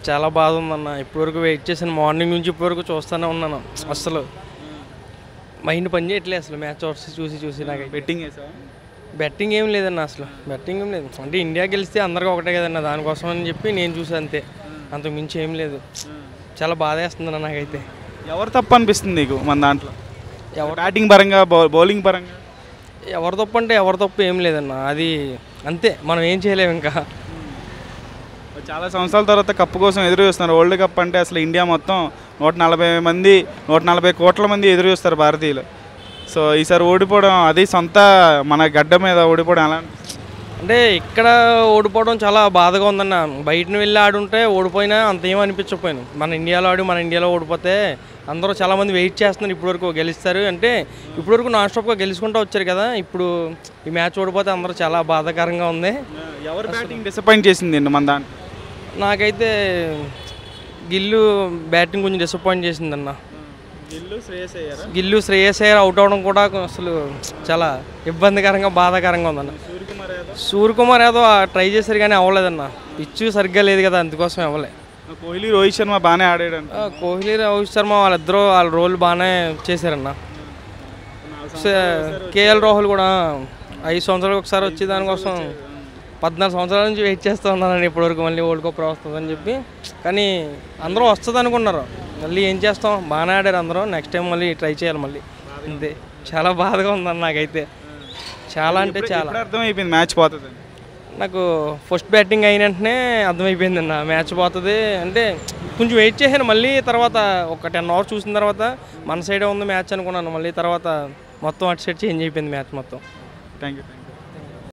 చాలా బాధ ఉందన్న ఇప్పటివరకు వెయిట్ చేశాను మార్నింగ్ నుంచి ఇప్పటివరకు చూస్తూనే ఉన్నాను అసలు మైండ్ పని చేయట్లేదు అసలు మ్యాచ్ చూసి చూసి చూసి నాకు బెట్టింగ్ వేసావా బెట్టింగ్ ఏం లేదన్న అసలు బెట్టింగ్ ఏం లేదు అంటే ఇండియా గెలిస్తే అందరికీ ఒకటే కదన్న దానికోసం అని చెప్పి నేను చూసి అంతే అంతకు మించి ఏం లేదు చాలా బాధ వేస్తుందన్న నాకైతే ఎవరు తప్పు అనిపిస్తుంది నీకు మన దాంట్లో ఎవరు బ్యాటింగ్ పరంగా బౌ- బౌలింగ్ పరంగా ఎవరి తప్పు అంటే ఎవరి తప్పు ఏం లేదన్న అది అంతే మనం ఏం చేయలేము ఇంకా చాలా సంవత్సరాల తర్వాత కప్పు కోసం ఎదురు చూస్తున్నారు వరల్డ్ కప్ అంటే అసలు ఇండియా మొత్తం నూట నలభై మంది నూట నలభై కోట్ల మంది ఎదురు చూస్తారు భారతీయులు సో ఈసారి ఓడిపోవడం అది సొంత మన గడ్డ మీద ఓడిపోవడం ఎలా అనిపిస్తుంది? అంటే ఇక్కడ ఓడిపోవడం చాలా బాధగా ఉందన్న బయటను వెళ్ళి ఆడుంటే ఓడిపోయినా అంత ఏం అనిపించకపోయాను మన ఇండియాలో ఆడి మన ఇండియాలో ఓడిపోతే అందరూ చాలామంది వెయిట్ చేస్తున్నారు ఇప్పటివరకు గెలుస్తారు అంటే ఇప్పటివరకు నాన్ స్టాప్గా గెలుచుకుంటూ వచ్చారు కదా ఇప్పుడు ఈ మ్యాచ్ ఓడిపోతే అందరూ చాలా బాధాకరంగా ఉంది ఎవరు బ్యాటింగ్ డిసప్పాయింట్ చేసింది అండి మన దాంట్లో నాకైతే గిల్లు బ్యాటింగ్ కొంచెం డిసప్పాయింట్ చేసిందన్న గిల్లు శ్రేయస్ అయ్యారా గిల్లు శ్రేయస్ అయ్యర్ అవుట్ అవడం కూడా అసలు చాలా ఇబ్బందికరంగా బాధాకరంగా ఉందన్న సూర్యకుమార్ యాదవ్ సూర్యకుమార్ యాదవ్ ట్రై చేశారు కానీ అవ్వలేదన్న పిచ్చు సరిగ్గా లేదు కదా అందుకోసం అవ్వలే కోహ్లీ రోహిత్ శర్మ బాగానే ఆడాడు ఆ, కోహ్లీ రోహిత్ శర్మ వాళ్ళిద్దరూ వాళ్ళ రోల్ బాగానే చేశారన్న కేఎల్ రాహుల్ కూడా ఐదు సంవత్సరాలకు ఒకసారి వచ్చి దానికోసం పద్నాలుగు సంవత్సరాల నుంచి వెయిట్ చేస్తూ ఉన్నానండి ఇప్పటివరకు మళ్ళీ వరల్డ్ కప్ వస్తుందని చెప్పి కానీ అందరూ వస్తుంది అనుకున్నారు మళ్ళీ ఏం చేస్తాం బాగానే ఆడారు అందరూ నెక్స్ట్ టైం మళ్ళీ ట్రై చేయాలి మళ్ళీ అంతే చాలా బాధగా ఉందన్న నాకైతే చాలా అంటే చాలా ఇప్పుడు అర్థమైపోయింది మ్యాచ్ పోతుంది నాకు ఫస్ట్ బ్యాటింగ్ అయిన వెంటనే అర్థమైపోయింది అన్న మ్యాచ్ పోతుంది అంటే కొంచెం వెయిట్ చేశాను మళ్ళీ తర్వాత ఒక టెన్ అవర్స్ చూసిన తర్వాత మన సైడే ఉంది మ్యాచ్ అనుకున్నాను మళ్ళీ తర్వాత మొత్తం అటు సైడ్ చేంజ్ అయిపోయింది మ్యాచ్ మొత్తం థ్యాంక్ యూ